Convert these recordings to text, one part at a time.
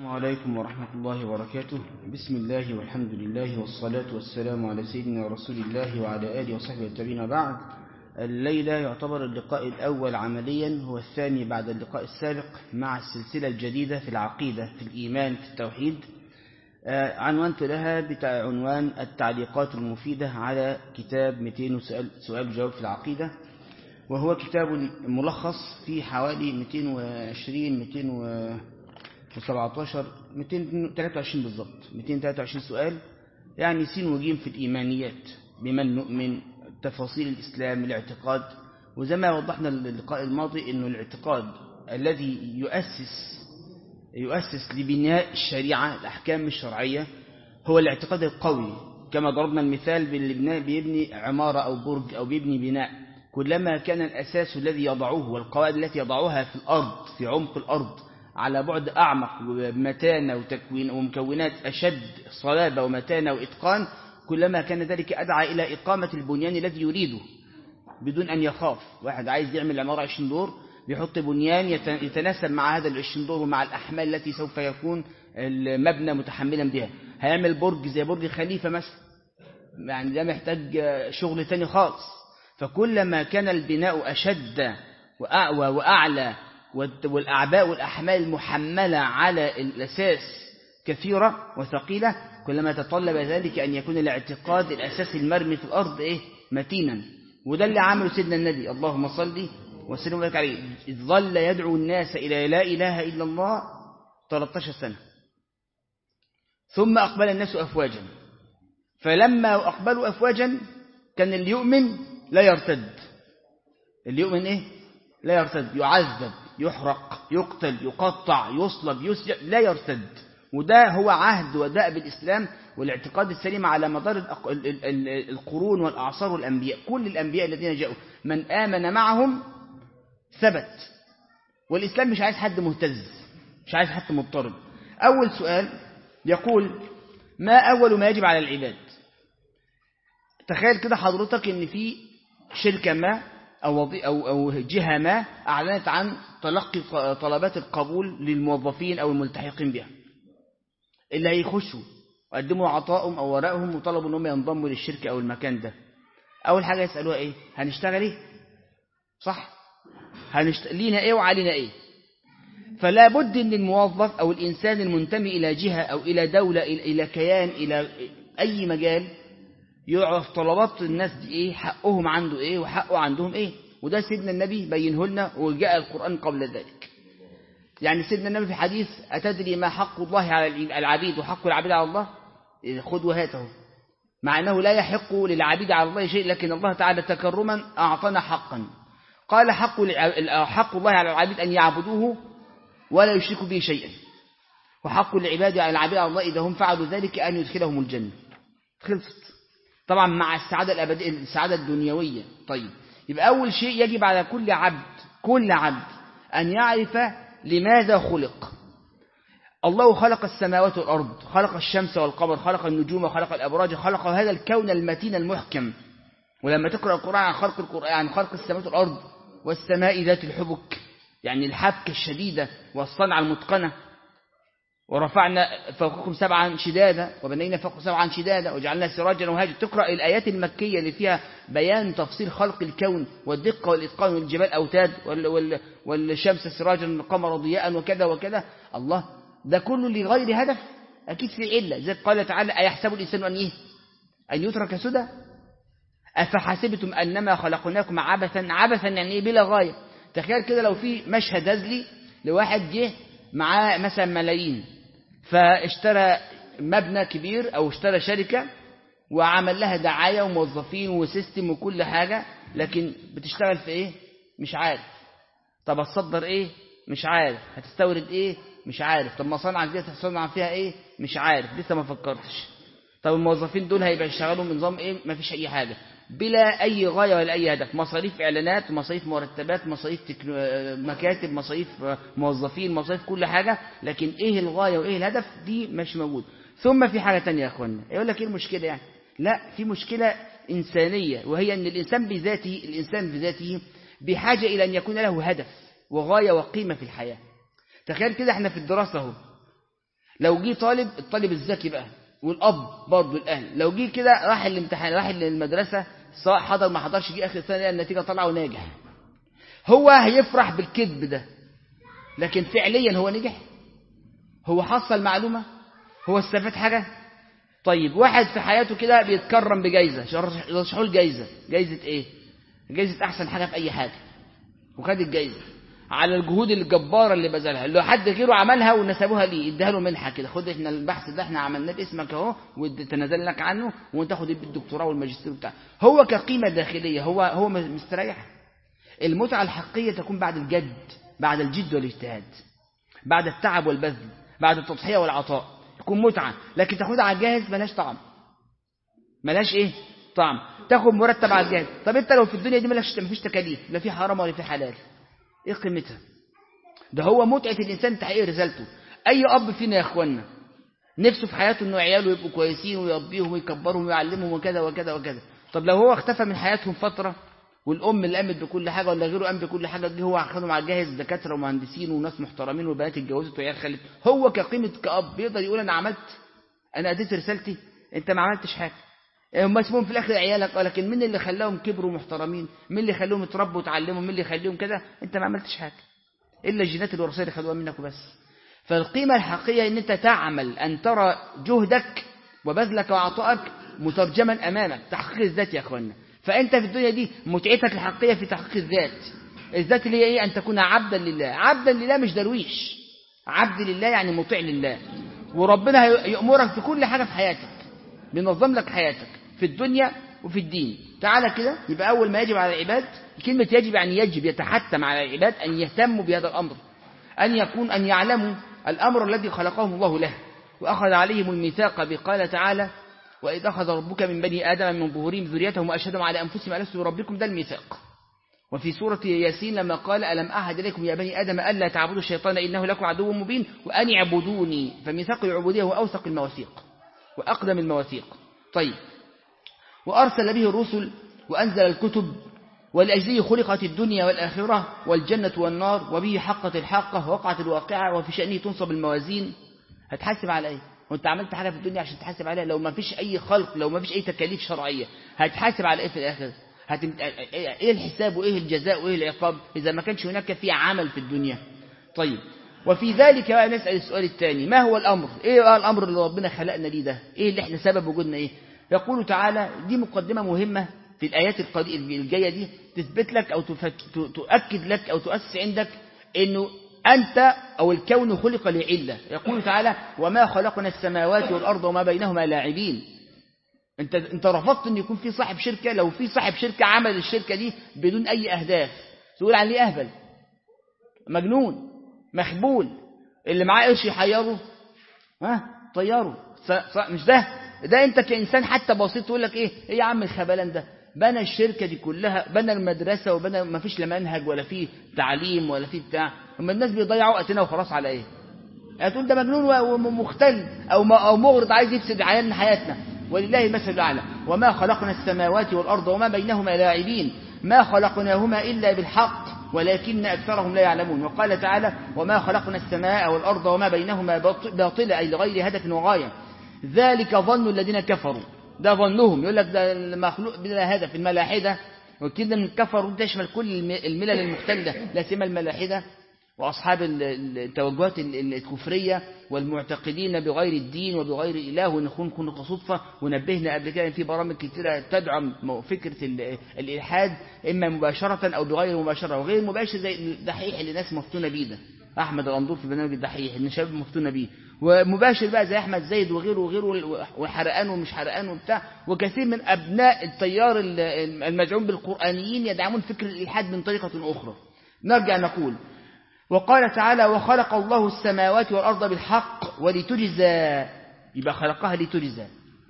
السلام عليكم ورحمة الله وبركاته بسم الله والحمد لله والصلاة والسلام على سيدنا رسول الله وعلى آله وصحبه والتابعين بعد الليلة يعتبر اللقاء الأول عمليا هو الثاني بعد اللقاء السابق مع السلسلة الجديدة في العقيدة في الإيمان في التوحيد عنوانت لها بعنوان التعليقات المفيدة على كتاب 200 سؤال, سؤال وجواب في العقيدة وهو كتاب ملخص في حوالي 220 217 223 بالضبط 223 سؤال يعني سين وجيم في الإيمانيات بمن نؤمن تفاصيل الإسلام الاعتقاد وزي ما وضحنا اللقاء الماضي أنه الاعتقاد الذي يؤسس يؤسس لبناء الشريعة الأحكام الشرعية هو الاعتقاد القوي كما ضربنا المثال باللي بيبني عمارة أو برج أو بيبني بناء كلما كان الأساس الذي يضعوه والقواعد التي يضعوها في الأرض في عمق الأرض على بعد أعمق ومتانة وتكوين ومكونات أشد صلابة ومتانة وإتقان كلما كان ذلك أدعى إلى إقامة البنيان الذي يريده بدون أن يخاف واحد عايز يعمل عمارة 20 دور بيحط بنيان يتناسب مع هذا ال 20 دور ومع الأحمال التي سوف يكون المبنى متحملا بها هيعمل برج زي برج خليفة مثلا يعني ده محتاج شغل تاني خالص فكلما كان البناء أشد وأعوى وأعلى والأعباء والأحمال المحملة على الأساس كثيرة وثقيلة كلما تطلب ذلك أن يكون الاعتقاد الأساسي المرمي في الأرض إيه متينا وده اللي عمله سيدنا النبي اللهم صل وسلم وبارك عليه إذ ظل يدعو الناس إلى لا إله إلا الله 13 سنة ثم أقبل الناس أفواجا فلما أقبلوا أفواجا كان اللي يؤمن لا يرتد اللي يؤمن إيه لا يرتد يعذب يحرق يقتل يقطع يصلب يسجن لا يرتد وده هو عهد وداء بالإسلام والاعتقاد السليم على مدار القرون والأعصار والأنبياء كل الأنبياء الذين جاءوا من آمن معهم ثبت والإسلام مش عايز حد مهتز مش عايز حد مضطرب أول سؤال يقول ما أول ما يجب على العباد تخيل كده حضرتك ان في شركة ما أو, أو, أو جهة ما أعلنت عن تلقي طلبات القبول للموظفين أو الملتحقين بها اللي هيخشوا وقدموا عطائهم أو ورقهم وطلبوا أنهم ينضموا للشركة أو المكان ده أول حاجة يسألوها إيه هنشتغل إيه صح هنشت... لينا إيه وعلينا إيه فلا بد أن الموظف أو الإنسان المنتمي إلى جهة أو إلى دولة إلى كيان إلى أي مجال يعرف طلبات الناس دي إيه حقهم عنده إيه وحقه عندهم إيه وده سيدنا النبي بينه لنا وجاء القرآن قبل ذلك يعني سيدنا النبي في حديث أتدري ما حق الله على العبيد وحق العبيد على الله خذ وهاته مع أنه لا يحق للعبيد على الله شيء لكن الله تعالى تكرما أعطانا حقا قال حق, حق الله على العبيد أن يعبدوه ولا يشركوا به شيئا وحق العباد على العبيد على الله إذا هم فعلوا ذلك أن يدخلهم الجنة خلصت طبعا مع السعادة الأبدية السعادة الدنيوية طيب يبقى أول شيء يجب على كل عبد كل عبد أن يعرف لماذا خلق الله خلق السماوات والأرض خلق الشمس والقمر خلق النجوم وخلق الأبراج خلق هذا الكون المتين المحكم ولما تقرأ القرآن عن خلق القرآن عن خلق السماوات والأرض والسماء ذات الحبك يعني الحبكة الشديدة والصنعة المتقنة ورفعنا فوقكم سبعا شدادا وبنينا فوق سبعا شدادا وجعلنا سراجا وهاجا تقرأ الآيات المكية اللي فيها بيان تفصيل خلق الكون والدقة والإتقان والجبال أوتاد والشمس سراجا والقمر ضياء وكذا وكذا الله ده كله لغير هدف أكيد في علة زي قال تعالى أيحسب الإنسان أن إيه أن يترك سدى أفحسبتم أنما خلقناكم عبثا عبثا يعني إيه بلا غاية تخيل كده لو في مشهد هزلي لواحد جه معاه مثلا ملايين فاشترى مبنى كبير او اشترى شركة وعمل لها دعاية وموظفين وسيستم وكل حاجة لكن بتشتغل في ايه مش عارف طب هتصدر ايه مش عارف هتستورد ايه مش عارف طب مصانعك دي هتصنع فيها ايه مش عارف لسه ما فكرتش طب الموظفين دول هيبقى يشتغلوا بنظام ايه ما فيش اي حاجة بلا أي غاية ولا أي هدف مصاريف إعلانات مصاريف مرتبات مصاريف تكنو... مكاتب مصاريف موظفين مصاريف كل حاجة لكن إيه الغاية وإيه الهدف دي مش موجود ثم في حاجة تانية يا أخوانا يقول لك إيه المشكلة يعني لا في مشكلة إنسانية وهي أن الإنسان بذاته الإنسان بذاته بحاجة إلى أن يكون له هدف وغاية وقيمة في الحياة تخيل كده احنا في الدراسة اهو لو جه طالب الطالب الذكي بقى والاب برضه الاهل لو جه كده راح الامتحان راح للمدرسه سواء حضر ما حضرش جه اخر السنه لقى النتيجه طالعه وناجح هو هيفرح بالكذب ده لكن فعليا هو نجح هو حصل معلومه هو استفاد حاجه طيب واحد في حياته كده بيتكرم بجايزه يرشحوا له جايزه جايزه ايه جايزه احسن حاجه في اي حاجه وخد الجايزه على الجهود الجباره اللي بذلها لو حد غيره عملها ونسبوها ليه اداها له منحه كده خد احنا البحث ده احنا عملناه باسمك اهو وتنازل لك عنه وانت تاخد الدكتوراه والماجستير بتاعك هو كقيمه داخليه هو هو مستريح المتعه الحقيقيه تكون بعد الجد بعد الجد والاجتهاد بعد التعب والبذل بعد التضحيه والعطاء تكون متعه لكن تاخدها على الجاهز ملهاش طعم ملهاش ايه طعم تاخد مرتب على الجاهز طب انت لو في الدنيا دي ملهاش مفيش تكاليف لا في حرام ولا في حلال ايه قيمتها ده هو متعة الإنسان تحقيق رسالته أي أب فينا يا أخوانا نفسه في حياته إنه عياله يبقوا كويسين ويربيهم ويكبرهم ويعلمهم وكذا وكذا وكذا طب لو هو اختفى من حياتهم فترة والأم اللي قامت بكل حاجة ولا غيره قام بكل حاجة جه هو أخذهم على الجاهز دكاترة ومهندسين وناس محترمين وبنات اتجوزت وعيال خلت هو كقيمة كأب بيقدر يقول أنا عملت أنا أديت رسالتي أنت ما عملتش حاجة هم اسمهم في الاخر عيالك لكن مين اللي خلاهم كبروا محترمين مين اللي خلاهم يتربوا وتعلموا مين اللي خلاهم كده انت ما عملتش حاجه الا الجينات الوراثيه اللي خدوها منك وبس فالقيمه الحقيقيه ان انت تعمل ان ترى جهدك وبذلك وعطائك مترجما امامك تحقيق الذات يا اخوانا فانت في الدنيا دي متعتك الحقيقيه في تحقيق الذات الذات اللي هي ايه ان تكون عبدا لله عبدا لله مش درويش عبد لله يعني مطيع لله وربنا يأمرك في كل حاجه في حياتك بينظم لك حياتك في الدنيا وفي الدين تعالى كده يبقى أول ما يجب على العباد كلمة يجب يعني يجب يتحتم على العباد أن يهتموا بهذا الأمر أن يكون أن يعلموا الأمر الذي خلقهم الله له وأخذ عليهم الميثاق بقال تعالى وإذ أخذ ربك من بني آدم من ظهورهم ذريتهم وأشهدهم على أنفسهم ألست بربكم ده الميثاق وفي سورة ياسين لما قال ألم أعهد إليكم يا بني آدم ألا تعبدوا الشيطان إنه لكم عدو مبين وأن اعبدوني فميثاق العبودية هو أوثق المواثيق وأقدم المواثيق طيب وأرسل به الرسل وأنزل الكتب ولأجله خلقت الدنيا والآخرة والجنة والنار وبه حقت الحاقة وقعت الواقعة وفي شأنه تنصب الموازين هتحاسب على ايه وانت عملت حاجة في الدنيا عشان تحاسب عليها لو ما فيش أي خلق لو ما فيش أي تكاليف شرعية هتحاسب على ايه في الآخر هتم... ايه الحساب وايه الجزاء وايه العقاب إذا ما كانش هناك في عمل في الدنيا طيب وفي ذلك بقى نسأل السؤال الثاني ما هو الأمر ايه بقى الأمر اللي ربنا خلقنا ليه ده ايه اللي احنا سبب وجودنا ايه يقول تعالى دي مقدمة مهمة في الآيات الجاية دي تثبت لك أو تفك... تؤكد لك أو تؤسس عندك أنه أنت أو الكون خلق لعلة يقول تعالى وما خلقنا السماوات والأرض وما بينهما لاعبين أنت, أنت رفضت أن يكون في صاحب شركة لو في صاحب شركة عمل الشركة دي بدون أي أهداف تقول عليه أهبل مجنون مخبول اللي معاه قرش يحيره ها طيره مش ده ده انت كإنسان حتى بسيط تقول لك ايه ايه يا عم الخبلان ده بنى الشركة دي كلها بنى المدرسة وبنى ما فيش لا منهج ولا فيه تعليم ولا فيه بتاع اما الناس بيضيعوا وقتنا وخلاص على ايه هتقول ده مجنون ومختل او او مغرض عايز يفسد عيالنا حياتنا ولله المثل الاعلى وما خلقنا السماوات والارض وما بينهما لاعبين ما خلقناهما الا بالحق ولكن أكثرهم لا يعلمون وقال تعالى وما خلقنا السماء والأرض وما بينهما باطلا أي لغير هدف وغاية ذلك ظن الذين كفروا ده ظنهم يقول لك ده المخلوق بلا هدف الملاحدة وكده من كفروا تشمل كل الملل المختلفة لا سيما الملاحدة وأصحاب التوجهات الكفرية والمعتقدين بغير الدين وبغير الإله ونكون كنا صدفة ونبهنا قبل كده في برامج كثيرة تدعم فكرة الإلحاد إما مباشرة أو بغير مباشرة وغير مباشر زي الدحيح اللي ناس مفتونة بيه ده أحمد الأنظور في برنامج الدحيح إن شباب مفتونة بيه ومباشر بقى زي أحمد زيد وغيره وغيره وحرقان ومش حرقان وبتاع وكثير من أبناء التيار المزعوم بالقرآنيين يدعمون فكر الإلحاد من طريقة أخرى نرجع نقول وقال تعالى وخلق الله السماوات والأرض بالحق ولتجزى يبقى خلقها لتجزى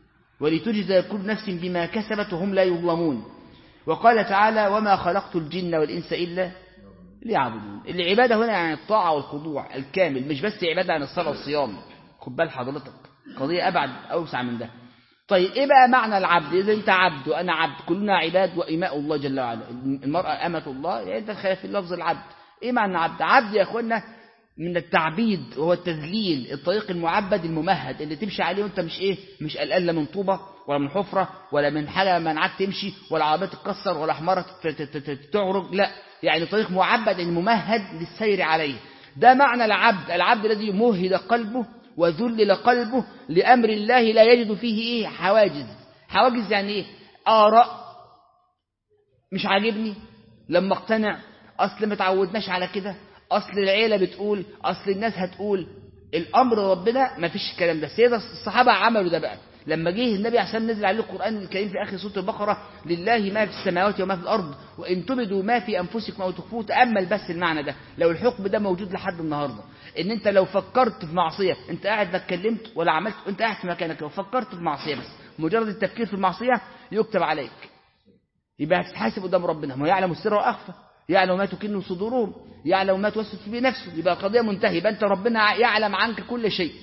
ولتجزى كل نفس بما كسبت وهم لا يظلمون وقال تعالى وما خلقت الجن والإنس إلا ليعبدون العبادة هنا يعني الطاعة والخضوع الكامل مش بس عبادة عن الصلاة والصيام خد بال حضرتك قضية أبعد أوسع من ده طيب إيه بقى معنى العبد إذا أنت عبد وأنا عبد كلنا عباد وإماء الله جل وعلا المرأة أمة الله يعني أنت خلاف اللفظ العبد إيه معنى عبد عبد يا أخوانا من التعبيد وهو التذليل الطريق المعبد الممهد اللي تمشي عليه وانت مش ايه مش قلقان لا من طوبة ولا من حفرة ولا من حاجة منعك تمشي ولا عربية تتكسر ولا حمارة تعرج لا يعني طريق معبد ممهد للسير عليه ده معنى العبد العبد الذي مهد قلبه وذلل قلبه لأمر الله لا يجد فيه ايه حواجز حواجز يعني ايه آراء مش عاجبني لما اقتنع أصل ما تعودناش على كده أصل العيلة بتقول أصل الناس هتقول الأمر ربنا ما فيش الكلام ده سيدة الصحابة عملوا ده بقى لما جه النبي عشان نزل عليه القرآن الكريم في آخر سورة البقرة لله ما في السماوات وما في الأرض وإن تبدوا ما في أنفسكم أو تخفوه تأمل بس المعنى ده لو الحكم ده موجود لحد النهاردة إن أنت لو فكرت في معصية أنت قاعد ما اتكلمت ولا عملت أنت قاعد في مكانك لو فكرت في معصية بس مجرد التفكير في المعصية يكتب عليك يبقى هتتحاسب قدام ربنا ما يعلم السر وأخفى يعلم ما تكن صدورهم يعلم ما توسوس به نفسه يبقى القضية منتهية يبقى أنت ربنا يعلم عنك كل شيء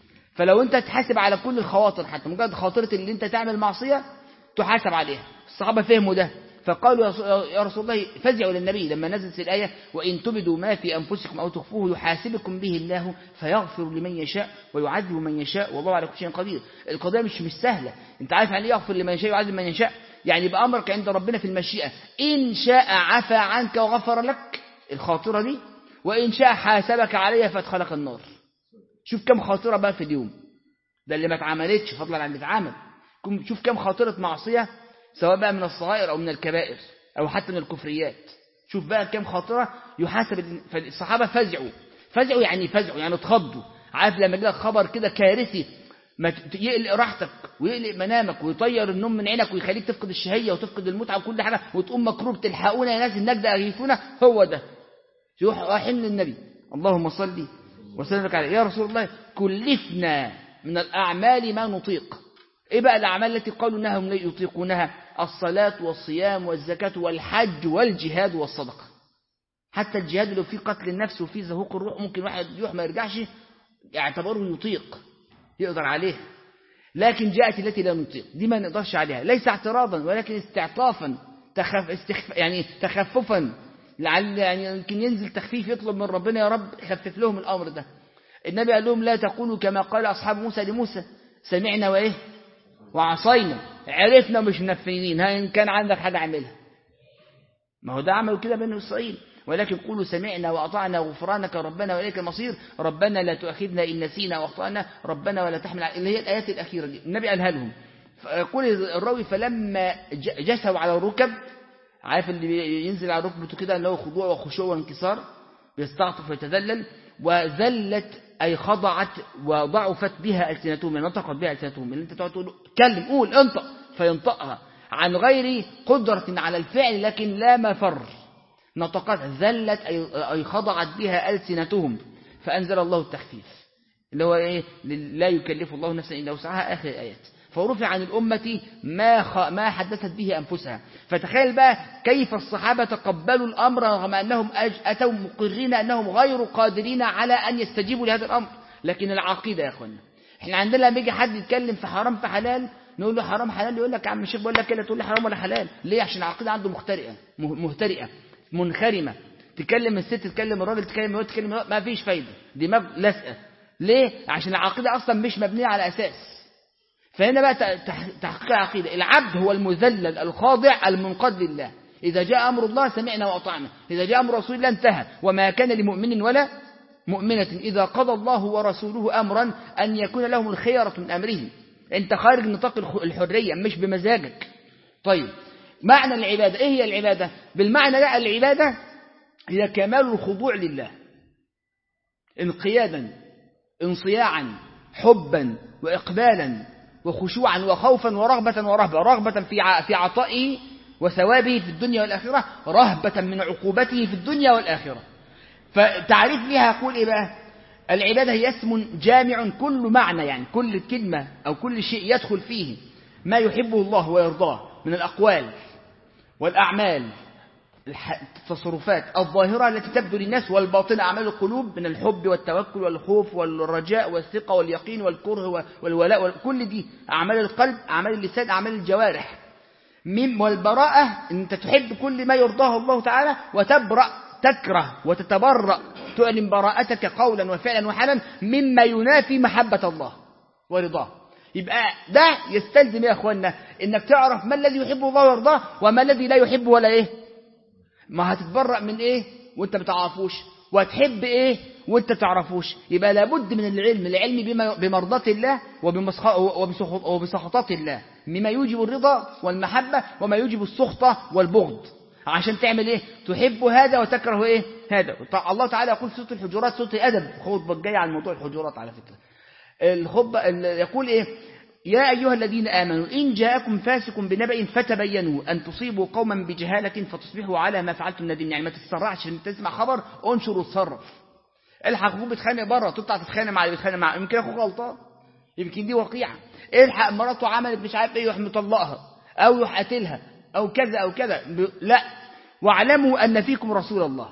فلو أنت تحاسب على كل الخواطر حتى مجرد خاطرة اللي أنت تعمل معصية تحاسب عليها الصحابة فهموا ده فقالوا يا رسول الله فزعوا للنبي لما نزلت الآية وإن تبدوا ما في أنفسكم أو تخفوه يحاسبكم به الله فيغفر لمن يشاء ويعذب من يشاء والله على كل شيء قدير القضية مش مش سهلة أنت عارف يعني يغفر لمن يشاء ويعذب من يشاء يعني بأمرك عند ربنا في المشيئة إن شاء عفى عنك وغفر لك الخاطرة دي وإن شاء حاسبك عليها فادخلك النار شوف كم خاطرة بقى في اليوم ده اللي ما اتعملتش فضلا عن اللي اتعمل شوف كم خاطرة معصية سواء بقى من الصغائر أو من الكبائر أو حتى من الكفريات شوف بقى كم خاطرة يحاسب الصحابة فزعوا فزعوا يعني فزعوا يعني اتخضوا عارف لما جاء خبر كده كارثي ما يقلق راحتك ويقلق منامك ويطير النوم من عينك ويخليك تفقد الشهية وتفقد المتعة وكل حاجة وتقوم مكروب تلحقونا يا ناس النجدة أغيثونا هو ده يروح رايحين للنبي اللهم صل وسلم عليه يا رسول الله كلفنا من الأعمال ما نطيق إيه بقى الأعمال التي قالوا أنهم لا يطيقونها الصلاة والصيام والزكاة والحج والجهاد والصدقة حتى الجهاد لو فيه قتل النفس وفيه زهوق الروح ممكن واحد يروح ما يرجعش يعتبره يطيق يقدر عليها لكن جاءت التي لا نطيق دي ما نقدرش عليها ليس اعتراضا ولكن استعطافا تخف استخف يعني تخففا لعل يعني يمكن ينزل تخفيف يطلب من ربنا يا رب خفف لهم الأمر ده النبي قال لهم لا تقولوا كما قال أصحاب موسى لموسى سمعنا وإيه وعصينا عرفنا مش منفذين ها إن كان عندك حاجة اعملها ما هو ده عملوا كده بني إسرائيل ولكن قولوا سمعنا وأطعنا غفرانك ربنا وإليك المصير ربنا لا تؤاخذنا إن نسينا وأخطأنا ربنا ولا تحمل اللي هي الآيات الأخيرة دي النبي قالها لهم فيقول الراوي فلما جسوا على الركب عارف اللي ينزل على ركبته كده اللي هو خضوع وخشوع وانكسار بيستعطف ويتذلل وذلت أي خضعت وضعفت بها ألسنتهم يعني نطقت بها ألسنتهم اللي أنت تقعد تقول كلم قول انطق فينطقها عن غير قدرة على الفعل لكن لا مفر نطقت ذلت أي خضعت بها ألسنتهم فأنزل الله التخفيف اللي هو إيه لا يكلف الله نفسا إلا وسعها آخر الآيات فرفع عن الأمة ما خ... ما حدثت به أنفسها فتخيل بقى كيف الصحابة تقبلوا الأمر رغم أنهم أج... أتوا مقرين أنهم غير قادرين على أن يستجيبوا لهذا الأمر لكن العقيدة يا أخوانا احنا عندنا لما يجي حد يتكلم في حرام في حلال نقول له حرام حلال يقول لك يا عم الشيخ بقول لك كده تقول لي حرام ولا حلال ليه عشان العقيدة عنده مخترئة مهترئة منخرمة تكلم الست تكلم الراجل تكلم الواد تكلم الواد ما فيش فايدة دماغ لاسقة ليه عشان العقيدة أصلا مش مبنية على أساس فهنا بقى تحقيق العقيدة العبد هو المذلل الخاضع المنقاد لله إذا جاء أمر الله سمعنا وأطعنا إذا جاء أمر رسول الله انتهى وما كان لمؤمن ولا مؤمنة إذا قضى الله ورسوله أمرا أن يكون لهم الخيرة من أمرهم أنت خارج نطاق الحرية مش بمزاجك طيب معنى العبادة إيه هي العبادة بالمعنى ده العبادة هي كمال الخضوع لله انقيادا انصياعا حبا وإقبالا وخشوعا وخوفا ورغبة ورهبة رغبة في في عطائه وثوابه في الدنيا والآخرة رهبة من عقوبته في الدنيا والآخرة فتعريف لها يقول إيه بقى العبادة هي اسم جامع كل معنى يعني كل كلمة أو كل شيء يدخل فيه ما يحبه الله ويرضاه من الأقوال والأعمال التصرفات الظاهرة التي تبدو للناس والباطنة أعمال القلوب من الحب والتوكل والخوف والرجاء والثقة واليقين والكره والولاء كل دي أعمال القلب أعمال اللسان أعمال الجوارح مم والبراءة أنت تحب كل ما يرضاه الله تعالى وتبرأ تكره وتتبرأ تعلن براءتك قولا وفعلا وحالا مما ينافي محبة الله ورضاه يبقى ده يستلزم يا اخوانا انك تعرف ما الذي يحبه الله ويرضاه وما الذي لا يحبه ولا ايه ما هتتبرأ من ايه وانت بتعرفوش وهتحب ايه وانت تعرفوش يبقى لابد من العلم العلم بما بمرضات الله وبسخطات الله مما يوجب الرضا والمحبة وما يوجب السخطة والبغض عشان تعمل ايه تحب هذا وتكره ايه هذا الله تعالى يقول سورة الحجرات سورة أدب خطبة الجاية عن موضوع الحجرات على فكرة الخطبة يقول ايه يا أيها الذين آمنوا إن جاءكم فاسق بنبأ فتبينوا أن تصيبوا قوما بجهالة فتصبحوا على ما فعلتم نادمين يعني ما تتسرعش ان تسمع خبر انشر وتصرف الحق اخوك بيتخانق بره تطلع تتخانق مع اللي بيتخانق معاه يمكن اخوك غلطان يمكن دي وقيعه الحق مراته عملت مش عارف ايه يروح مطلقها او يروح قاتلها او كذا او كذا لا واعلموا ان فيكم رسول الله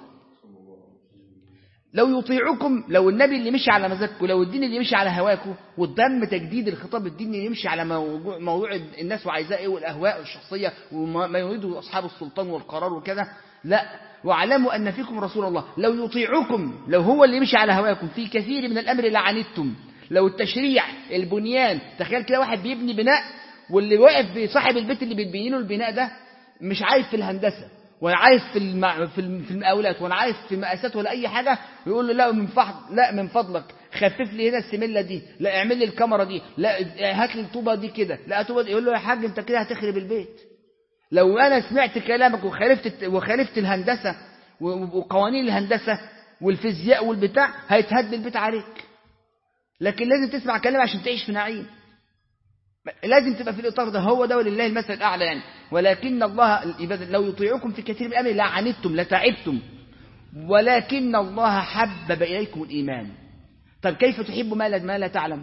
لو يطيعكم لو النبي اللي مشي على مزاجكم لو الدين اللي مشي على هواكم والدم تجديد الخطاب الديني اللي يمشي على موضوع, موضوع الناس وعايزاه ايه والاهواء الشخصيه وما يريده اصحاب السلطان والقرار وكذا لا واعلموا ان فيكم رسول الله لو يطيعكم لو هو اللي مشي على هواكم في كثير من الامر لعنتم لو التشريع البنيان تخيل كده واحد بيبني بناء واللي واقف صاحب البيت اللي بتبين له البناء ده مش عارف في الهندسه ولا عارف في المع... في في المقاولات ولا عارف في مقاسات ولا اي حاجه ويقول له لا من فضل لا من فضلك خفف لي هنا السمله دي لا اعمل لي الكاميرا دي لا هات لي الطوبه دي كده لا طوبه دي يقول له يا حاج انت كده هتخرب البيت لو انا سمعت كلامك وخالفت وخالفت الهندسه وقوانين الهندسه والفيزياء والبتاع هيتهد البيت عليك لكن لازم تسمع كلام عشان تعيش في نعيم لازم تبقى في الإطار ده هو ده ولله المثل الأعلى يعني ولكن الله لو يطيعكم في كثير من الأمر لعنتم لتعبتم ولكن الله حبب إليكم الإيمان طب كيف تحب ما لا, ما لا تعلم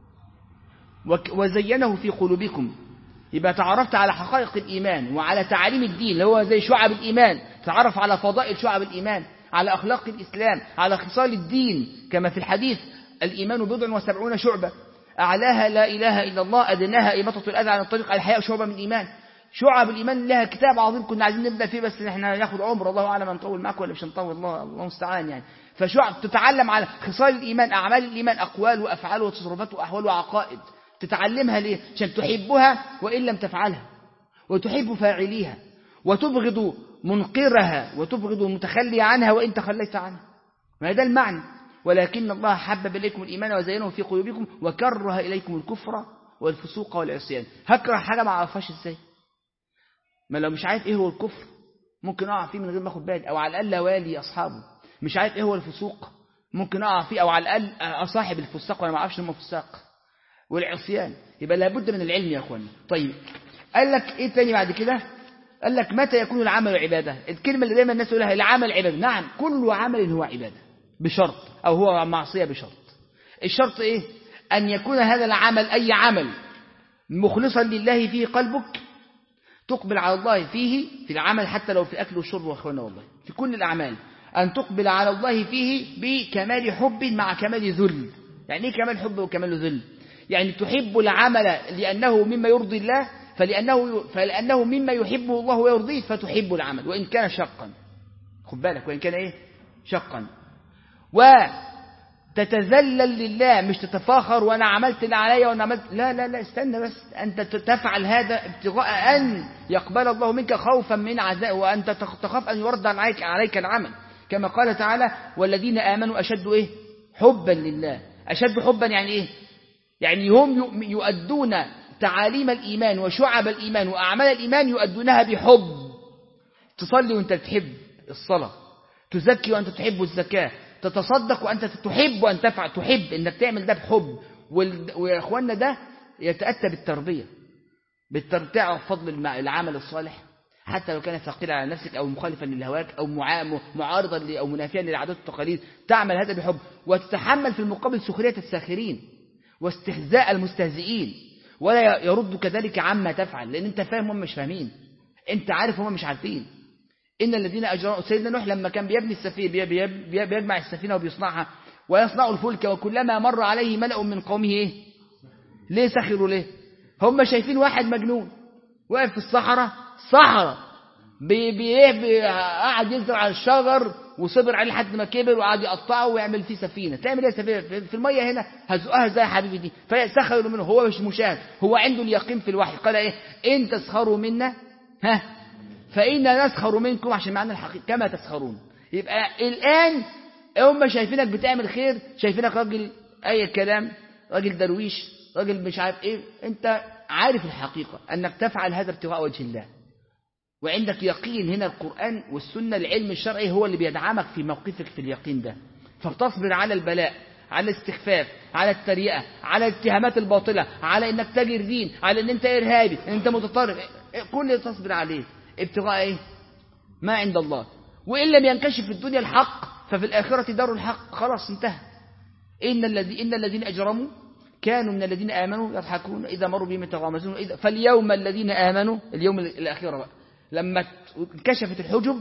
وزينه في قلوبكم يبقى تعرفت على حقائق الإيمان وعلى تعاليم الدين اللي هو زي شعب الإيمان تعرف على فضائل شعب الإيمان على أخلاق الإسلام على خصال الدين كما في الحديث الإيمان بضع وسبعون شعبة أعلاها لا إله إلا الله أدناها إماطة الأذى عن الطريق الحياء شعبة من الإيمان شعب الإيمان لها كتاب عظيم كنا عايزين نبدأ فيه بس احنا ناخد عمر الله أعلم نطول معك ولا مش هنطول الله الله المستعان يعني فشعب تتعلم على خصال الإيمان أعمال الإيمان أقوال وأفعال وتصرفات وأحوال وعقائد تتعلمها ليه عشان تحبها وإن لم تفعلها وتحب فاعليها وتبغض منقرها وتبغض المتخلي عنها وإن تخليت عنها ما ده المعنى ولكن الله حبب إليكم الإيمان وزينه في قلوبكم وكره إليكم الكفر والفسوق والعصيان هكره حاجة ما أعرفهاش إزاي ما لو مش عارف إيه هو الكفر ممكن أقع فيه من غير ما أخد بالي أو على الأقل والي أصحابه مش عارف إيه هو الفسوق ممكن أقع فيه أو على الأقل أصاحب الفساق وأنا ما أعرفش هم فساق والعصيان يبقى لابد من العلم يا أخواني طيب قال لك إيه تاني بعد كده قال لك متى يكون العمل عبادة الكلمة اللي دايما الناس يقولها العمل عبادة نعم كل عمل هو عبادة بشرط أو هو معصية بشرط الشرط إيه أن يكون هذا العمل أي عمل مخلصا لله فيه قلبك تقبل على الله فيه في العمل حتى لو في أكل وشرب وأخوانا والله في كل الأعمال أن تقبل على الله فيه بكمال حب مع كمال ذل يعني إيه كمال حب وكمال ذل يعني تحب العمل لأنه مما يرضي الله فلأنه, فلأنه مما يحبه الله ويرضيه فتحب العمل وإن كان شقا خد بالك وإن كان إيه شقا وتتذلل لله مش تتفاخر وأنا عملت اللي عليا وأنا عملت لا لا لا استنى بس أنت تفعل هذا ابتغاء أن يقبل الله منك خوفا من عذاب وأنت تخاف أن يرد عليك, عليك العمل كما قال تعالى والذين آمنوا أشد إيه حبا لله أشد حبا يعني إيه يعني هم يؤدون تعاليم الإيمان وشعب الإيمان وأعمال الإيمان يؤدونها بحب تصلي وأنت تحب الصلاة تزكي وأنت تحب الزكاة تتصدق وأنت تحب أن تفعل تحب أنك تعمل ده بحب ويا أخوانا ده يتأتى بالتربية بالتربية فضل العمل الصالح حتى لو كان ثقيلا على نفسك أو مخالفا للهواك أو معارضا أو منافيا للعادات والتقاليد تعمل هذا بحب وتتحمل في المقابل سخرية الساخرين واستهزاء المستهزئين ولا يرد كذلك عما تفعل لأن أنت فاهم هم مش فاهمين أنت عارف هم مش عارفين إن الذين أجروا سيدنا نوح لما كان بيبني السفينة بيجمع السفينة وبيصنعها ويصنع الفلك وكلما مر عليه ملأ من قومه إيه؟ ليه سخروا ليه هم شايفين واحد مجنون واقف في الصحراء صحراء بي بي بي قاعد يزرع الشجر وصبر عليه لحد ما كبر وقعد يقطعه ويعمل فيه سفينه تعمل ايه سفينه في الميه هنا هزقها ازاي يا حبيبي دي فسخروا منه هو مش مشاهد هو عنده اليقين في الوحي قال ايه ان تسخروا منا ها فإنا نسخر منكم عشان معنى الحقيقة كما تسخرون يبقى الآن هم شايفينك بتعمل خير شايفينك راجل أي كلام راجل درويش راجل مش عارف إيه أنت عارف الحقيقة أنك تفعل هذا ابتغاء وجه الله وعندك يقين هنا القرآن والسنة العلم الشرعي هو اللي بيدعمك في موقفك في اليقين ده فبتصبر على البلاء على الاستخفاف على التريقة على الاتهامات الباطلة على انك تاجر دين على ان انت ارهابي ان انت متطرف كل اللي تصبر عليه ابتغاء ايه ما عند الله وان لم ينكشف في الدنيا الحق ففي الاخره دار الحق خلاص انتهى ان الذي ان الذين اجرموا كانوا من الذين امنوا يضحكون اذا مروا بهم يتغامزون إذا فاليوم الذين امنوا اليوم الاخير بقى لما انكشفت الحجب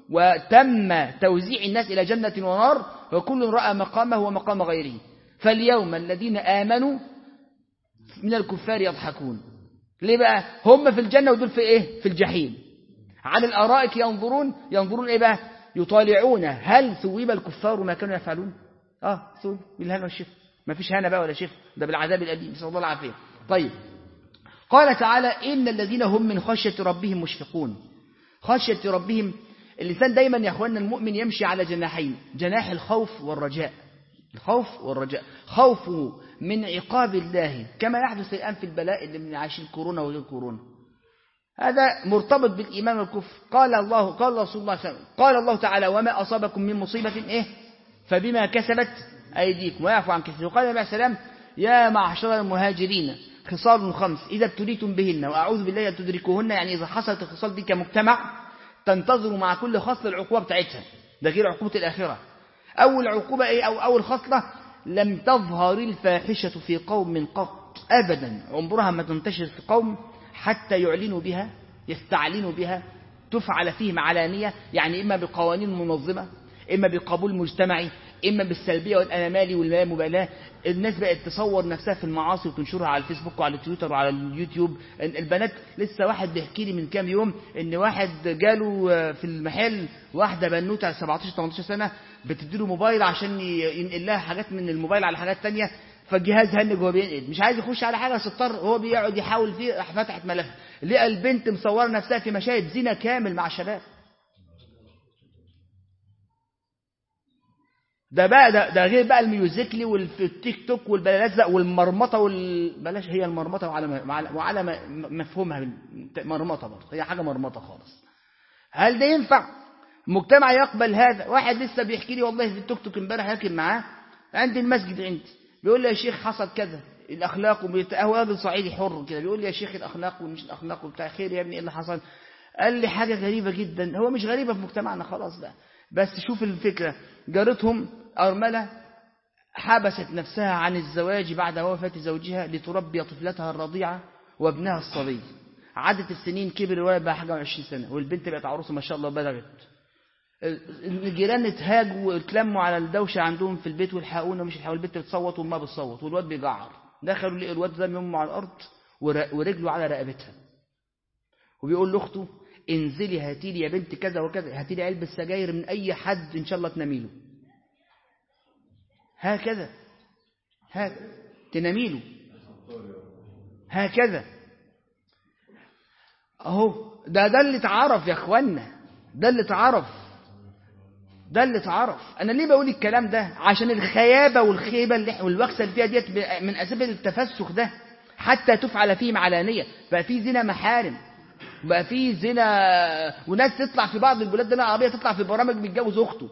وتم توزيع الناس الى جنه ونار وكل راى مقامه ومقام غيره فاليوم الذين امنوا من الكفار يضحكون ليه بقى هم في الجنه ودول في ايه في الجحيم على الارائك ينظرون ينظرون ايه بقى يطالعون هل ثوب الكفار ما كانوا يفعلون اه ثوب بالهنا والشفا ما فيش هنا بقى ولا شفا ده بالعذاب الاليم نسال الله العافيه طيب قال تعالى ان الذين هم من خشيه ربهم مشفقون خشيه ربهم الانسان دايما يا اخواننا المؤمن يمشي على جناحين جناح الخوف والرجاء الخوف والرجاء خوفه من عقاب الله كما يحدث الآن في البلاء اللي من عايشين كورونا وغير كورونا هذا مرتبط بالإيمان والكفر قال الله قال رسول الله صلى الله عليه وسلم قال الله تعالى وما أصابكم من مصيبة إيه فبما كسبت أيديكم ويعفو عن كثير وقال النبي عليه السلام يا معشر المهاجرين خصال خمس إذا ابتليتم بهن وأعوذ بالله أن تدركوهن يعني إذا حصلت الخصال دي كمجتمع تنتظروا مع كل خصل العقوبة بتاعتها ده غير عقوبة الآخرة أول عقوبة إيه أو أول خصلة لم تظهر الفاحشة في قوم قط أبدا عمرها ما تنتشر في قوم حتى يعلنوا بها يستعلنوا بها تفعل فيهم علانية يعني إما بقوانين منظمة إما بقبول مجتمعي إما بالسلبية والأنامالي والمبالاة الناس بقت تصور نفسها في المعاصي وتنشرها على الفيسبوك وعلى تويتر وعلى اليوتيوب البنات لسه واحد بيحكي لي من كام يوم ان واحد جاله في المحل واحدة بنوتة 17 18 سنة بتديله موبايل عشان ينقل لها حاجات من الموبايل على حاجات تانية فالجهاز هنج وهو بينقل مش عايز يخش على حاجة ستار هو بيقعد يحاول فيه راح فتحت ملف لقى البنت مصورة نفسها في مشاهد زنا كامل مع شباب ده بقى ده, ده غير بقى الميوزيكلي والتيك توك والبلازق والمرمطه وال بلاش هي المرمطه وعلى وعلى مفهومها مرمطه برضه هي حاجه مرمطه خالص هل ده ينفع المجتمع يقبل هذا واحد لسه بيحكي لي والله في التوك توك امبارح راكب معاه عند المسجد عندي بيقول لي يا شيخ حصل كذا الاخلاق وبيت... هو راجل صعيدي حر كده بيقول لي يا شيخ الاخلاق ومش الاخلاق وبتاع خير يا ابني ايه اللي حصل قال لي حاجه غريبه جدا هو مش غريبه في مجتمعنا خلاص بقى بس شوف الفكره جارتهم أرملة حبست نفسها عن الزواج بعد وفاة زوجها لتربي طفلتها الرضيعة وابنها الصبي عدت السنين كبر الولد بقى حاجة وعشرين سنة والبنت بقت عروسة ما شاء الله بلغت الجيران اتهاجوا واتلموا على الدوشة عندهم في البيت والحقونا مش الحقوا البنت بتصوت وما بتصوت والواد بيجعر دخلوا لقوا الواد ده يمه على الأرض ورجله على رقبتها وبيقول لاخته انزلي هاتي لي يا بنت كذا وكذا هاتي لي علبة سجاير من أي حد إن شاء الله تنامي له هكذا هكذا تناميله هكذا اهو ده ده اللي اتعرف يا اخوانا ده اللي اتعرف ده اللي اتعرف انا ليه بقول الكلام ده عشان الخيابه والخيبه اللي والوكسه اللي فيها ديت من اسباب التفسخ ده حتى تفعل فيهم علانيه بقى في زنا محارم بقى في زنا وناس تطلع في بعض البلاد ده العربيه تطلع في برامج بيتجوز اخته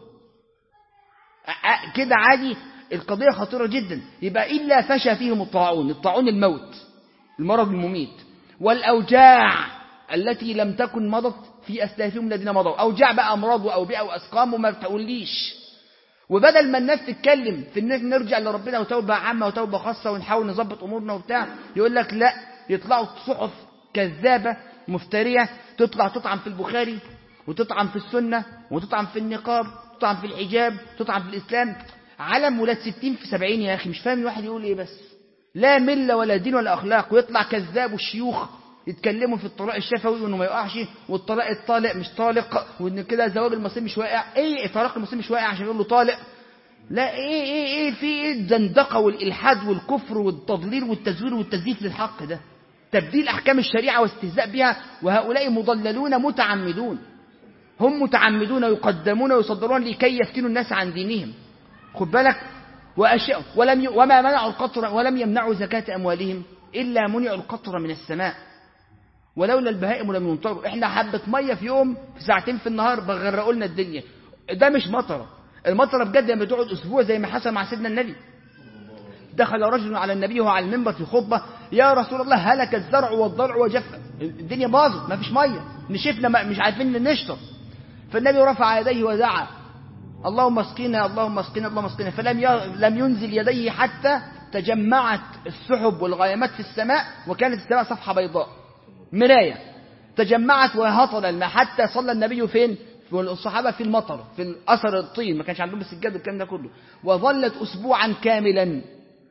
كده عادي القضية خطيرة جدا يبقى إلا فشى فيهم الطاعون الطاعون الموت المرض المميت والأوجاع التي لم تكن مضت في أسلافهم الذين مضوا أوجاع بقى أمراض وأوبئة وأسقام وما تقوليش وبدل ما الناس تتكلم في ان نرجع لربنا وتوبة عامة وتوبة خاصة ونحاول نظبط أمورنا وبتاع يقول لك لا يطلعوا صحف كذابة مفترية تطلع تطعن في البخاري وتطعن في السنة وتطعن في النقاب تطعن في الحجاب تطعن في الإسلام علم ولاد ستين في سبعين يا أخي مش فاهم الواحد يقول إيه بس لا ملة ولا دين ولا أخلاق ويطلع كذاب والشيوخ يتكلموا في الطلاق الشفوي وانه ما يقعش والطلاق الطالق مش طالق وان كده زواج المسلم مش واقع ايه طلاق المسلم مش واقع عشان يقول له طالق لا ايه ايه ايه في ايه الزندقه والالحاد والكفر والتضليل والتزوير والتزييف للحق ده تبديل احكام الشريعه واستهزاء بها وهؤلاء مضللون متعمدون هم متعمدون يقدمون ويصدرون لكي يفتنوا الناس عن دينهم خد بالك وأشياء ولم ي... وما منعوا القطر ولم يمنعوا زكاة أموالهم إلا منعوا القطر من السماء ولولا البهائم لم يمطروا احنا حبة مية في يوم في ساعتين في النهار بغرقوا لنا الدنيا ده مش مطرة المطرة بجد لما تقعد أسبوع زي ما حصل مع سيدنا النبي دخل رجل على النبي وهو على المنبر في خطبة يا رسول الله هلك الزرع والضرع وجف الدنيا باظت ما فيش مية نشفنا مش عارفين نشرب فالنبي رفع يديه ودعا اللهم اسقنا اللهم اسقنا اللهم اسقنا فلم لم ينزل يديه حتى تجمعت السحب والغيمات في السماء وكانت السماء صفحة بيضاء مراية تجمعت وهطل الماء حتى صلى النبي فين والصحابة في المطر في أثر الطين ما كانش عندهم السجاد والكلام ده كله وظلت أسبوعا كاملا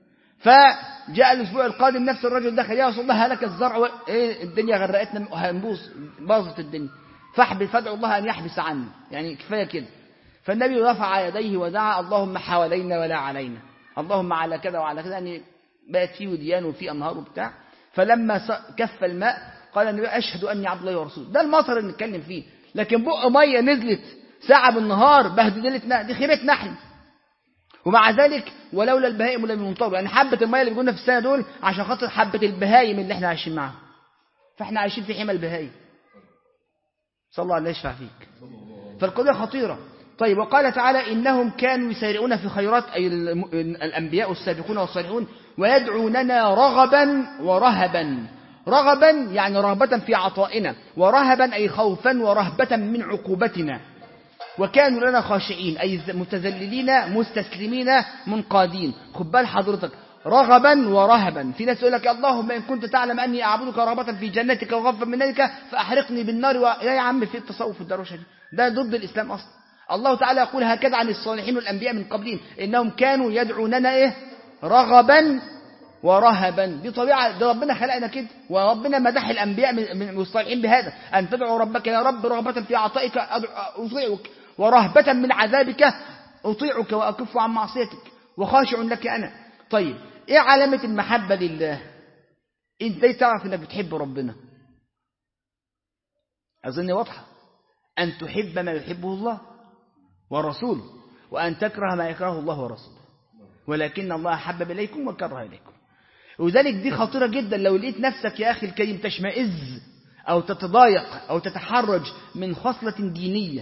فجاء الأسبوع القادم نفس الرجل دخل يا رسول الله هلك الزرع و... إيه الدنيا غرقتنا هنبوظ باظت الدنيا فاحبس فادعوا الله أن يحبس عني يعني كفاية كده فالنبي رفع يديه ودعا اللهم حوالينا ولا علينا اللهم على كذا وعلى كذا يعني بقت فيه وديان وفيه أنهار وبتاع فلما كف الماء قال النبي أشهد أني عبد الله ورسوله ده المطر اللي نتكلم فيه لكن بق مية نزلت ساعة بالنهار بهدلتنا دي خيبة نحن ومع ذلك ولولا البهائم لم يمطروا يعني حبة المية اللي بيقولنا في السنة دول عشان خاطر حبة البهايم اللي احنا عايشين معاها فاحنا عايشين في حمى البهايم صلى الله عليه يشفع فيك فالقضية خطيرة طيب وقال تعالى إنهم كانوا يسارعون في خيرات أي الأنبياء السابقون والصالحون ويدعوننا رغبا ورهبا رغبا يعني رغبة في عطائنا ورهبا أي خوفا ورهبة من عقوبتنا وكانوا لنا خاشعين أي متذللين مستسلمين منقادين خد بال حضرتك رغبا ورهبا في ناس يقول لك اللهم إن كنت تعلم أني أعبدك رغبة في جنتك وغفا منك فأحرقني بالنار و... يا عم في التصوف الدروشة دي ده ضد الإسلام أصلا الله تعالى يقول هكذا عن الصالحين والأنبياء من قبلهم إنهم كانوا يدعوننا إيه رغبا ورهبا دي طبيعة ده ربنا خلقنا كده وربنا مدح الأنبياء من الصالحين بهذا أن تدعو ربك يا رب رغبة في عطائك أطيعك ورهبة من عذابك أطيعك وأكف عن معصيتك وخاشع لك أنا طيب إيه علامة المحبة لله إنت تعرف أنك بتحب ربنا أظن واضحة أن تحب ما يحبه الله ورسوله وأن تكره ما يكرهه الله ورسوله ولكن الله حبب إليكم وكره إليكم وذلك دي خطيرة جدا لو لقيت نفسك يا أخي الكريم تشمئز أو تتضايق أو تتحرج من خصلة دينية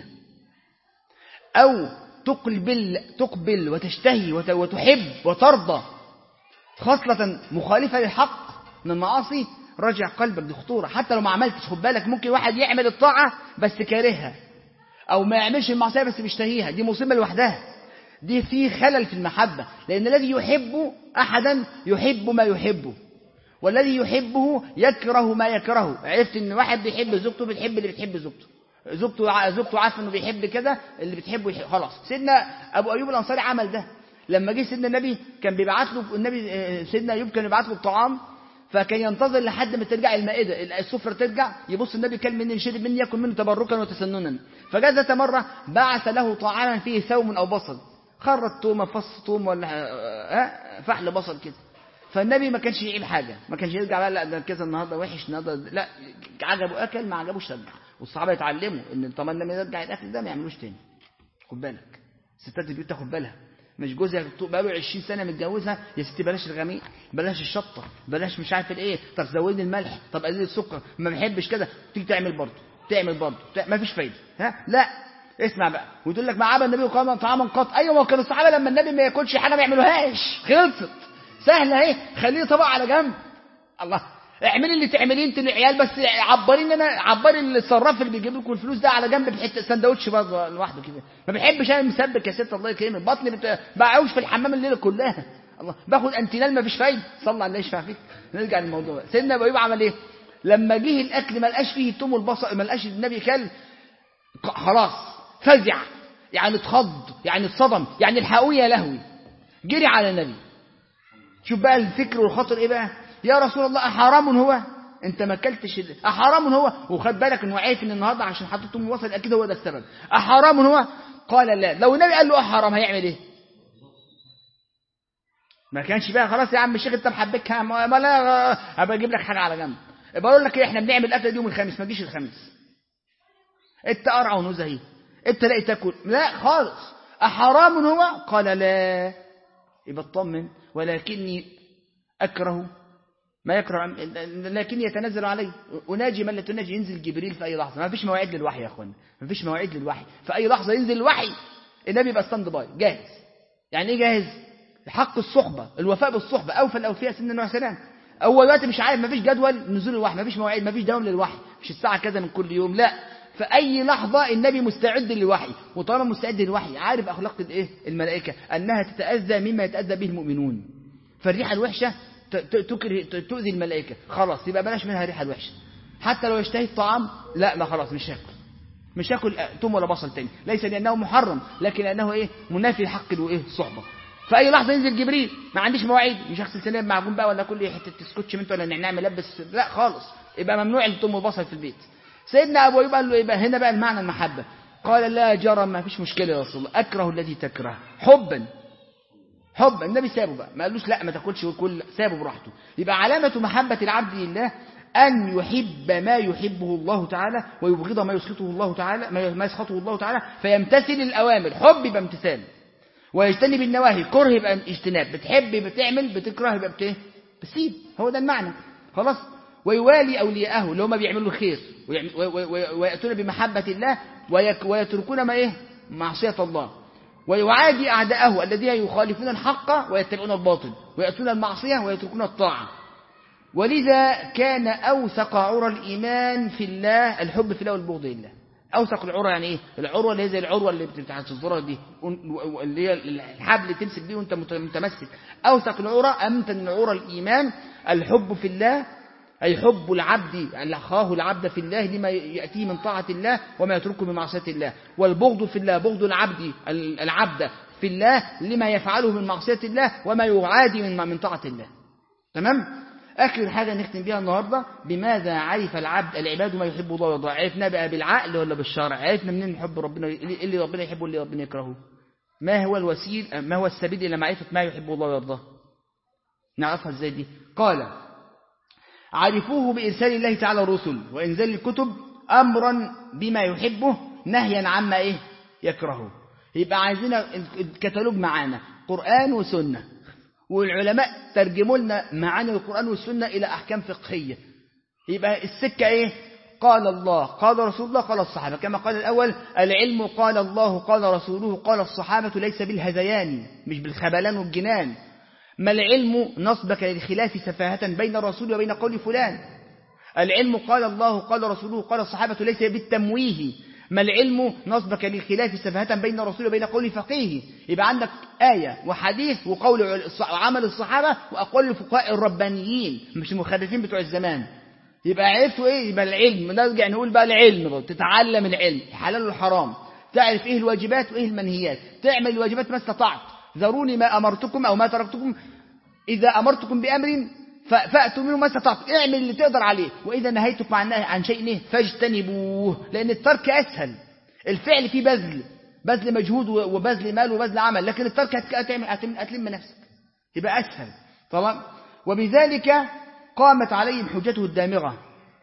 أو تقبل, تقبل وتشتهي وتحب وترضى خصلة مخالفة للحق من المعاصي رجع قلبك دي خطورة حتى لو ما عملتش خد بالك ممكن واحد يعمل الطاعة بس كارهها أو ما يعملش المعصية بس بيشتهيها دي مصيبة لوحدها دي في خلل في المحبة لأن الذي يحب أحدا يحب ما يحبه والذي يحبه يكره ما يكرهه عرفت ان واحد بيحب زوجته بتحب اللي بتحب زوجته زوجته زوجته عارفه انه بيحب كده اللي بتحبه يحب. خلاص سيدنا ابو ايوب الانصاري عمل ده لما جه سيدنا النبي كان بيبعت له النبي سيدنا ايوب كان يبعت له الطعام فكان ينتظر لحد ما ترجع المائده السفره ترجع يبص النبي كل مني شرب مني ياكل منه تبركا وتسننا فجاء ذات مره بعث له طعاما فيه ثوم او بصل خرط تومه فص توم ولا ها فحل بصل كده فالنبي ما كانش يعيب حاجه ما كانش يرجع بقى لا ده كذا النهارده وحش النهارده لا عجبه اكل ما عجبوش رجع والصحابه يتعلموا ان طبعا لما يرجع الاكل ده ما يعملوش تاني خد بالك ستات البيوت تاخد بالها مش جوزها بقى له 20 سنه متجوزها يا ستي بلاش الغميق بلاش الشطه بلاش مش عارف الايه طب زودني الملح طب قلل السكر ما بحبش كده تيجي تعمل برضه تعمل برضه ما فيش فايده ها لا اسمع بقى وتقول لك ما عمل النبي قام طعاما قط ايوه ما كانوا الصحابه لما النبي ما ياكلش حاجه ما يعملوهاش خلصت سهله اهي خليه طبق على جنب الله اعملي اللي تعمليه انت العيال بس عبرين انا عبري الصراف اللي بيجيب لكم الفلوس ده على جنب بحته سندوتش برضه لوحده كده ما بحبش انا مسبك يا ست الله يكرمك بطني بت... بعوش في الحمام الليله كلها الله باخد انتينال ما فيش فايده صلى الله يشفع فيك نرجع للموضوع سيدنا ابو ايوب عمل ايه لما جه الاكل ما لقاش فيه التوم والبصل ما لقاش النبي كل خلاص فزع يعني اتخض يعني اتصدم يعني الحقوه يا لهوي جري على النبي شوف بقى الفكر والخطر ايه بقى يا رسول الله حرام هو انت ما اكلتش ال- احرام هو وخد بالك انه عارف ان النهارده عشان حطيت امه وصل اكيد هو ده السبب احرام هو قال لا لو النبي قال له احرام هيعمل ايه ما كانش بقى خلاص يا عم الشيخ انت محبكها ما ما لا هبقى اجيب لك حاجه على جنب بقول لك ايه احنا بنعمل الاكله دي يوم الخميس ما تجيش الخميس انت قرع ونزهي انت لاقي تاكل لا خالص احرام هو قال لا يبقى اطمن ولكني اكره ما يكره لكن يتنزل عليه اناجي من لا تناجي ينزل جبريل في اي لحظه ما فيش مواعيد للوحي يا اخوانا ما فيش مواعيد للوحي في اي لحظه ينزل الوحي النبي يبقى ستاند باي جاهز يعني ايه جاهز حق الصحبه الوفاء بالصحبه اوفى الاوفياء سن نوح سلام اول وقت مش عارف ما فيش جدول نزول الوحي ما فيش مواعيد ما فيش دوام للوحي مش الساعه كذا من كل يوم لا في اي لحظه النبي مستعد للوحي وطالما مستعد للوحي عارف اخلاق الايه الملائكه انها تتاذى مما يتاذى به المؤمنون فالريحه الوحشه ت- ت- تكره ت- تؤذي الملائكه خلاص يبقى بلاش منها الريحه الوحشه حتى لو اشتهيت طعام لا لا خلاص مش هاكل مش هاكل توم ولا بصل تاني ليس لانه محرم لكن لانه ايه منافي لحق الايه الصحبه في اي لحظه ينزل جبريل ما عنديش مواعيد مش هغسل سنان بمعجون بقى ولا كل حته سكوتش منت ولا نعناع ملبس لا خالص يبقى ممنوع التوم والبصل في البيت سيدنا ابو ايوب قال له يبقى هنا بقى المعنى المحبه قال لا جرى ما فيش مشكله يا رسول الله اكره الذي تكره حبا حب النبي سابه بقى ما قالوش لا ما تاكلش وكل سابه براحته يبقى علامة محبة العبد لله أن يحب ما يحبه الله تعالى ويبغض ما يسخطه الله تعالى ما ما يسخطه الله تعالى فيمتثل الأوامر حب يبقى امتثال ويجتنب النواهي كره يبقى اجتناب بتحب بتعمل بتكره يبقى بت بتسيب هو ده المعنى خلاص ويوالي أولياءه اللي هم بيعملوا الخير ويعم- وي- وي- وي- ويأتون بمحبة الله ويك- ويتركون ما إيه معصية الله ويعادي أعداءه الذين يخالفون الحق ويتبعون الباطل ويأتون المعصية ويتركون الطاعة ولذا كان أوثق عرى الإيمان في الله الحب في الله والبغض لله أوثق العروة يعني إيه؟ العروة اللي هي زي العروة اللي بتاعت الزرار دي اللي هي الحبل اللي تمسك بيه وأنت مت- متمسك أوثق العرى أمتن عرى الإيمان الحب في الله أي حب العبد يعني أخاه العبد في الله لما يأتيه من طاعة الله وما يتركه من معصية الله والبغض في الله بغض العبد العبد في الله لما يفعله من معصية الله وما يعادي من من طاعة الله تمام آخر حاجة نختم بيها النهاردة بماذا عرف العبد العباد ما يحب الله ويرضاه عرفنا بقى بالعقل ولا بالشرع عرفنا منين نحب ربنا إيه اللي ربنا يحبه واللي ربنا يكرهه ما هو الوسيل ما هو السبيل إلى معرفة ما يحب الله ويرضاه نعرفها ازاي دي قال عرفوه بإرسال الله تعالى الرسل وإنزال الكتب أمرا بما يحبه نهيا عما إيه يكرهه يبقى عايزين الكتالوج معانا قرآن وسنة والعلماء ترجموا لنا معاني القرآن والسنة إلى أحكام فقهية يبقى السكة إيه قال الله قال رسول الله قال الصحابة كما قال الأول العلم قال الله قال رسوله قال الصحابة ليس بالهذيان مش بالخبلان والجنان ما العلم نصبك للخلاف سفاهة بين الرسول وبين قول فلان العلم قال الله قال رسوله قال الصحابة ليس بالتمويه ما العلم نصبك للخلاف سفاهة بين الرسول وبين قول فقيه يبقى عندك آية وحديث وقول عمل الصحابة وأقوال الفقهاء الربانيين مش المخرفين بتوع الزمان يبقى عرفتوا ايه يبقى العلم نرجع نقول بقى العلم بقى. تتعلم العلم الحلال والحرام تعرف ايه الواجبات وايه المنهيات تعمل الواجبات ما استطعت ذروني ما امرتكم او ما تركتكم اذا امرتكم بامر فاتوا منه ما استطعت اعمل اللي تقدر عليه واذا نهيتكم عن عن شيء ايه فاجتنبوه لان الترك اسهل الفعل فيه بذل بذل مجهود وبذل مال وبذل عمل لكن الترك هتعمل هتلم نفسك يبقى اسهل طبعا وبذلك قامت عليهم حجته الدامغة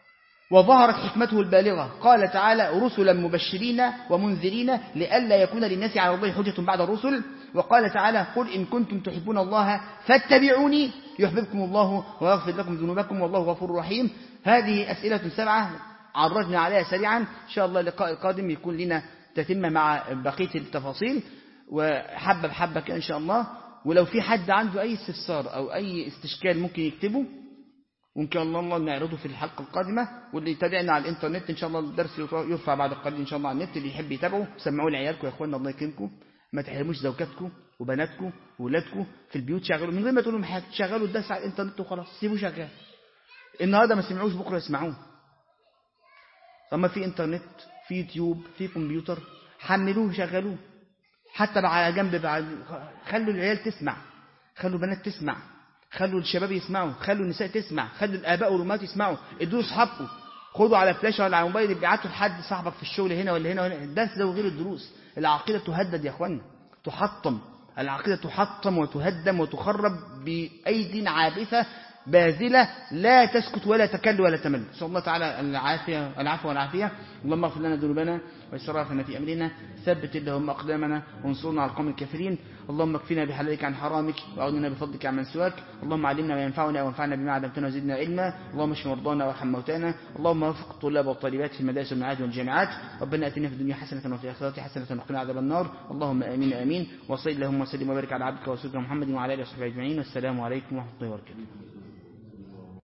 وظهرت حكمته البالغة قال تعالى رسلا مبشرين ومنذرين لئلا يكون للناس على الله حجة بعد الرسل وقال تعالى قل إن كنتم تحبون الله فاتبعوني يحببكم الله ويغفر لكم ذنوبكم والله غفور رحيم هذه أسئلة سبعة عرجنا عليها سريعا إن شاء الله اللقاء القادم يكون لنا تتم مع بقية التفاصيل وحبة بحبة كده إن شاء الله ولو في حد عنده أي استفسار أو أي استشكال ممكن يكتبه وإن شاء الله الله نعرضه في الحلقة القادمة واللي يتابعنا على الإنترنت إن شاء الله الدرس يرفع بعد قليل إن شاء الله على النت اللي يحب يتابعه سمعوه لعيالكم يا إخواننا الله يكرمكم ما تحرموش زوجاتكم وبناتكم وولادكم في البيوت شغلوا من غير ما تقولوا لهم شغلوا الدرس على الإنترنت وخلاص سيبوه شغال النهارده ما سمعوش بكرة يسمعوه طب في إنترنت في يوتيوب في كمبيوتر حملوه شغلوه حتى على جنب بعد خلوا العيال تسمع خلوا البنات تسمع خلوا الشباب يسمعوا خلوا النساء تسمع خلوا الآباء والأمهات يسمعوا ادوا أصحابكم خدوا على فلاشة ولا على موبايل ابعتوا لحد صاحبك في الشغل هنا ولا هنا ولا هنا الدرس ده وغير الدروس العقيدة تهدد يا اخوانا تحطم العقيدة تحطم وتهدم وتخرب بأيد عابثة باذلة لا تسكت ولا تكل ولا تمل نسأل الله تعالى العافية العفو والعافية اللهم اغفر لنا ذنوبنا وإسرافنا في أمرنا ثبت اللهم أقدامنا وانصرنا على القوم الكافرين اللهم اكفنا بحلالك عن حرامك وأغننا بفضلك عن من سواك اللهم علمنا ما ينفعنا وانفعنا بما علمتنا وزدنا علما اللهم اشف مرضانا وارحم موتانا اللهم وفق الطلاب والطالبات في المدارس والمعاهد والجامعات ربنا اتنا في الدنيا حسنة وفي الآخرة حسنة وقنا عذاب النار اللهم آمين آمين وصل اللهم وسلم وبارك على عبدك ورسولك محمد وعلى آله وصحبه أجمعين والسلام عليكم ورحمة الله وبركاته